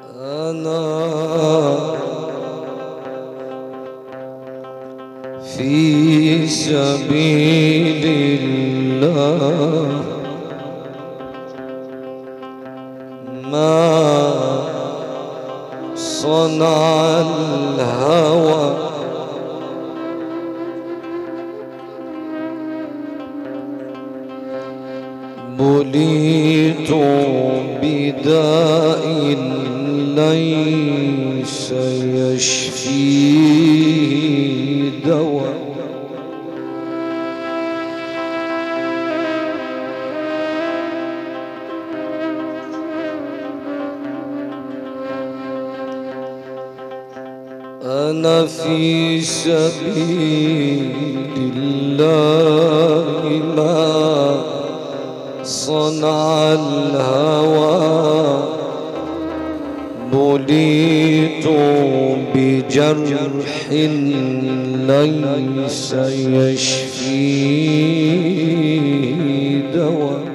أنا في سبيل الله ما صنع الهوى بليت بداء ليس يشفيه دواء أنا في سبيل الله ما صنع الهوى بليت بجرح ليس يشفي دواء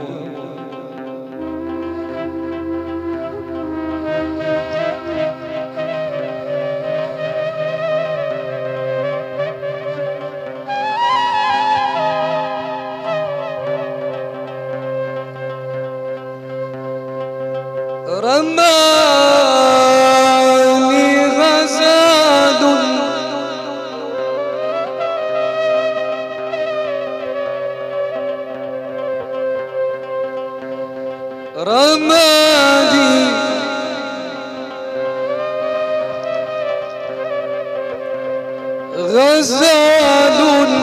رماني غزال رماني غزال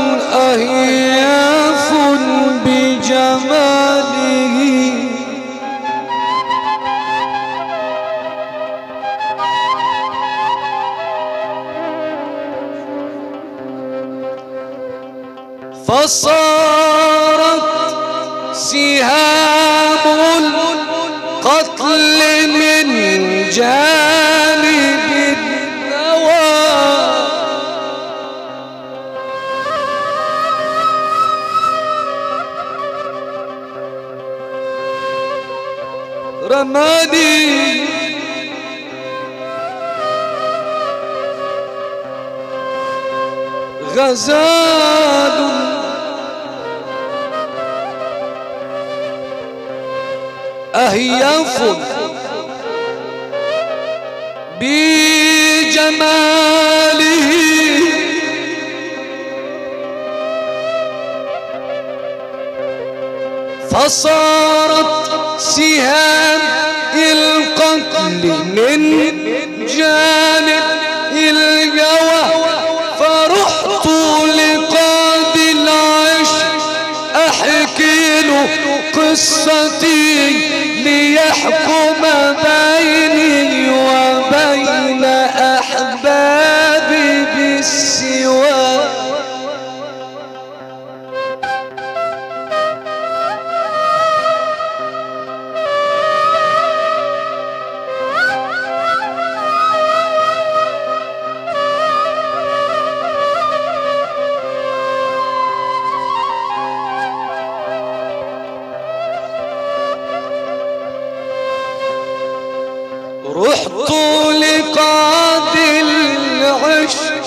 أهياف بجماله فصارت سهام القتل من جانب النوى رماني غزال أهياف بجماله فصارت سهام القتل من جانب الجوى فرحت لقاد العشق احكي له قصتي ليحكم بيني وبين احبابي بالسواه رحت لقاض العشق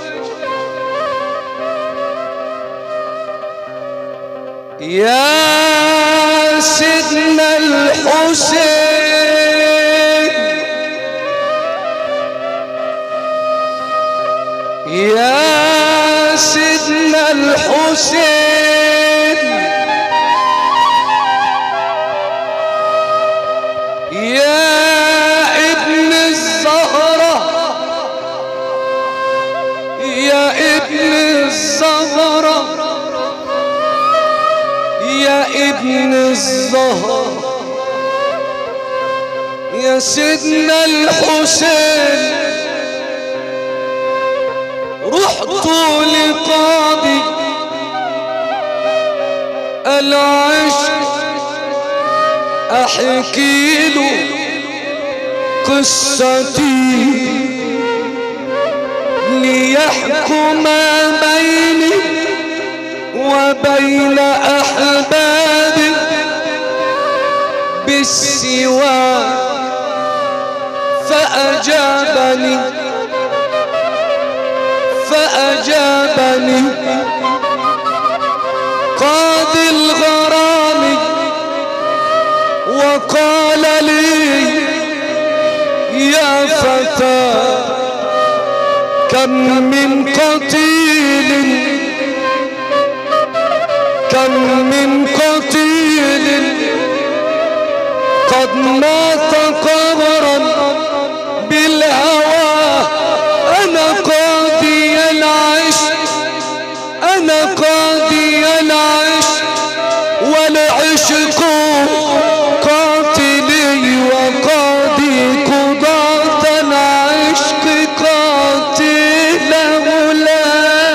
يا سيدنا الحسين يا سيدنا الحسين يا ابن الزهرة يا ابن الزهرة يا ابن الزهرة يا سيدنا الحسين رحت لقاضي العشق احكي له قصتي ليحكم بيني وبين احبابي بالسوى فأجابني فأجابني قاضي الغرام وقال لي يا فتى كم من قتيل كم من قتيل قد مات قبرا بالهوى انا قاضي العشق انا قاضي العشق والعشق قاتلي وقاضي قضاة العشق قاتله لا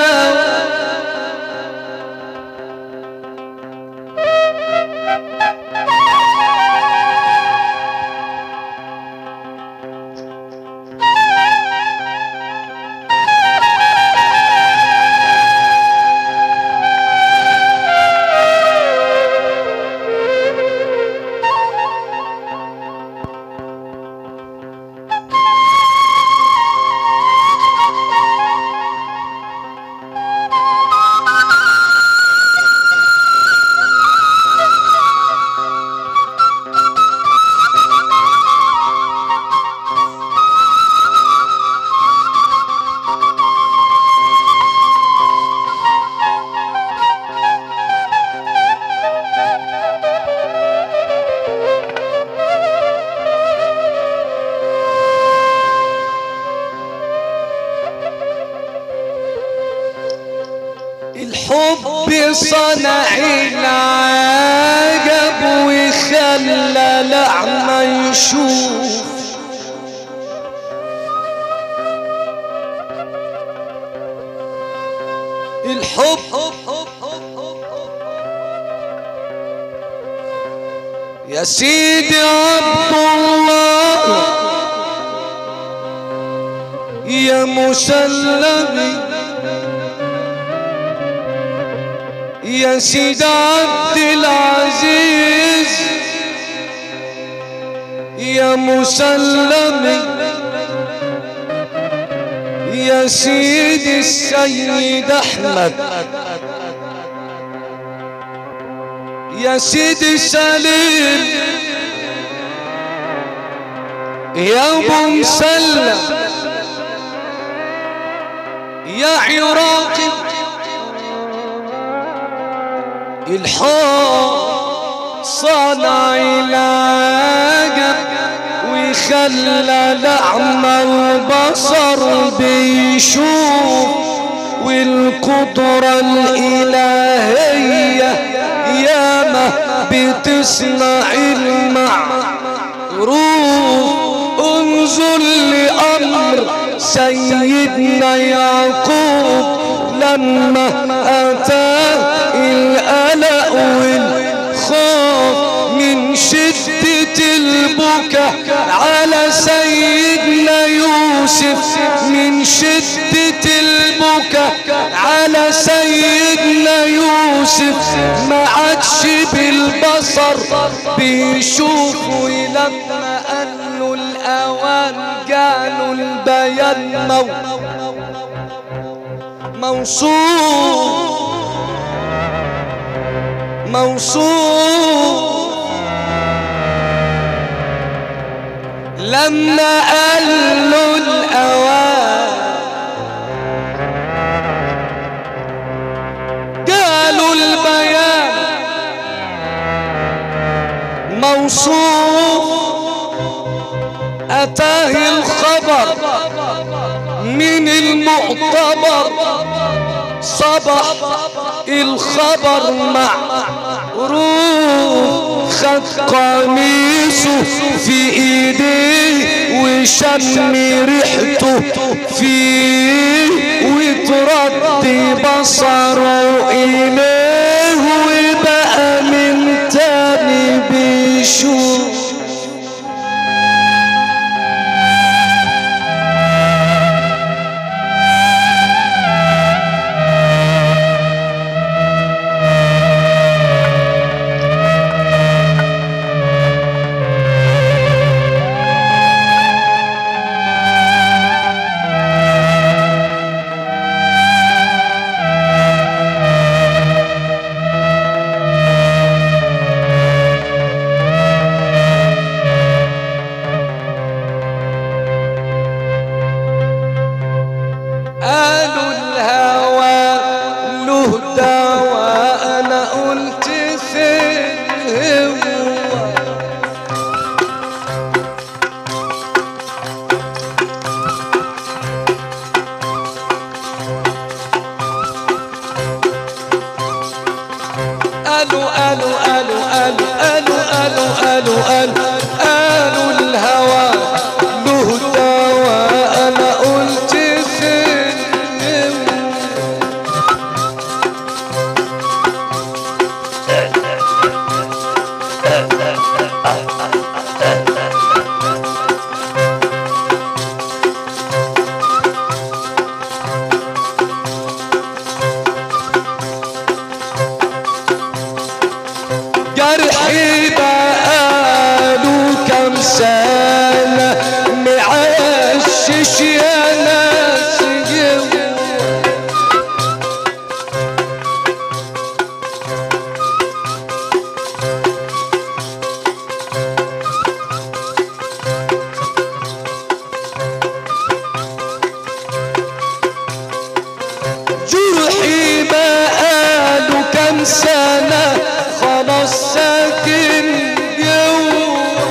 الحب صنع العجب وخلى الأعمى يشوف الحب يا سيدي عبد الله يا مسلمي يا سيد عبد العزيز يا مسلمي يا سيدي السيد احمد يا سيدي سليم يا ابو مسلم يا عراقي الحب صنع العجب وخلى الأعمى البصر بيشوف والقدرة الإلهية ياما بتصنع المعروف انظر لأمر سيدنا يعقوب لما أتاه القلق والخوف من شدة البكاء على سيدنا يوسف من شدة البكاء على سيدنا يوسف ما عادش بالبصر بيشوف ولما قالوا الأوان قالوا البيان مو موصول موصول لما قالوا الأوان قالوا البيان موصوف أتاه الخبر من المعتبر صبح الخبر معروف خد قميصه في ايديه وشم ريحته فيه وترد بصره اليه وبقى من تاني بيشوف قالوا قالوا قالوا قالوا الهوى له دواء انا قلت فين جرحي بقاله كم سنة معشش يا ناس جوا جرحي بقاله كم سنة خلاص ساكن جوا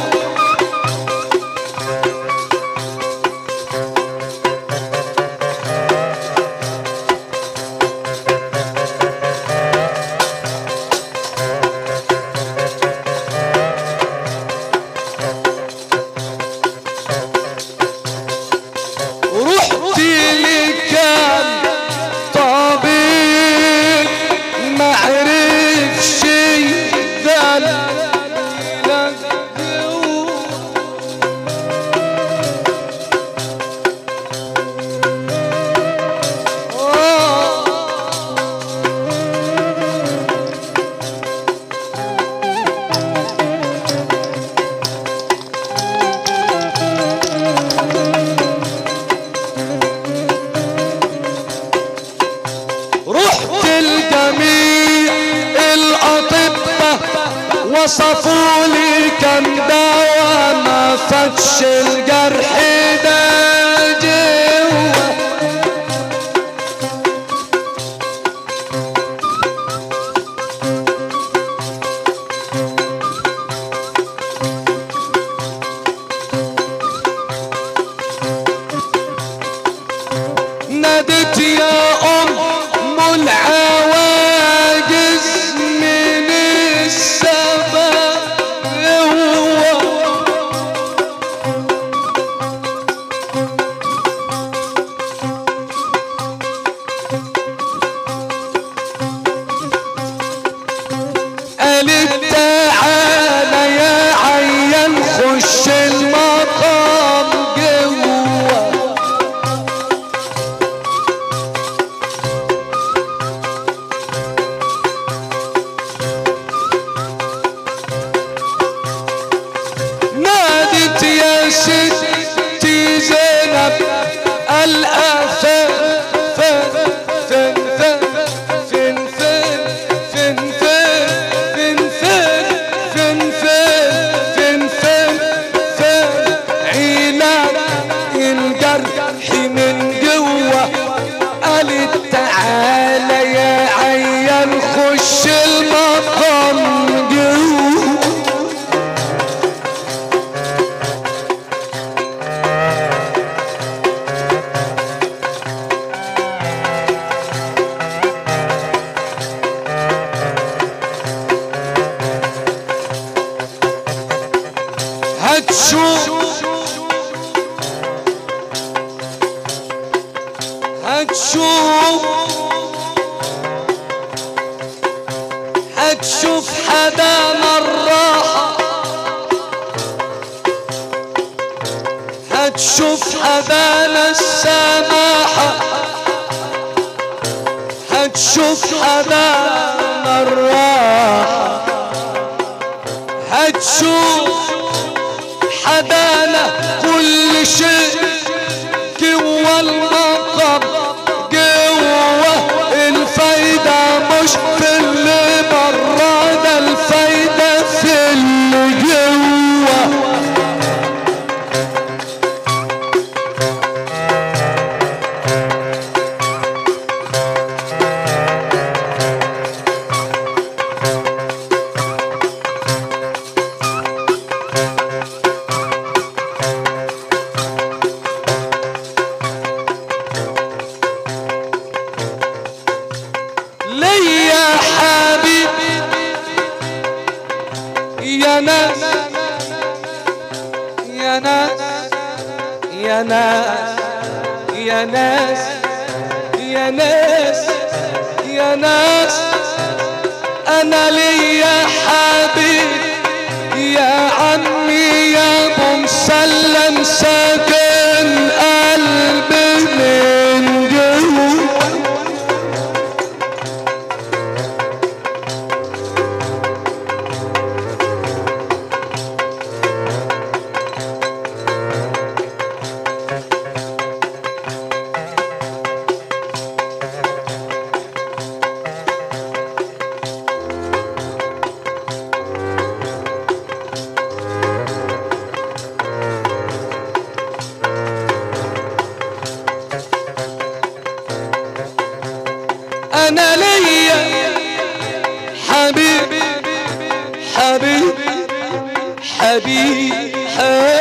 رحت لكان طبيب ما عرفش يدلك رحت الجميع الأطباء وصفوا لي كم دواء ما فاتش الجرح ده جوا نادت يا أم العواجز من السماء قالت تعالى يا عيان خش المقام جوا نادت يا ستي زينب الأفا فين فين فين فين فين فين فين فين فين فين فين فين علاج الجرح من جوا قالت تعالى يا عيان خش المقام جوا هتشوف هتشوف هتشوف حدا الراحة هتشوف حدانا السماحة هتشوف حدانا الراحة هتشوف حدانا كل شيء جوا المقام جوا الفايدة مش في اللي برا ده الفايدة في اللي جوا يا ناس يا ناس يا ناس يا ناس انا ليا حبيب يا عمي يا ابو مسلم ساكن قلبي من جوا انا ليا حبيب حبيب حبيب حبيب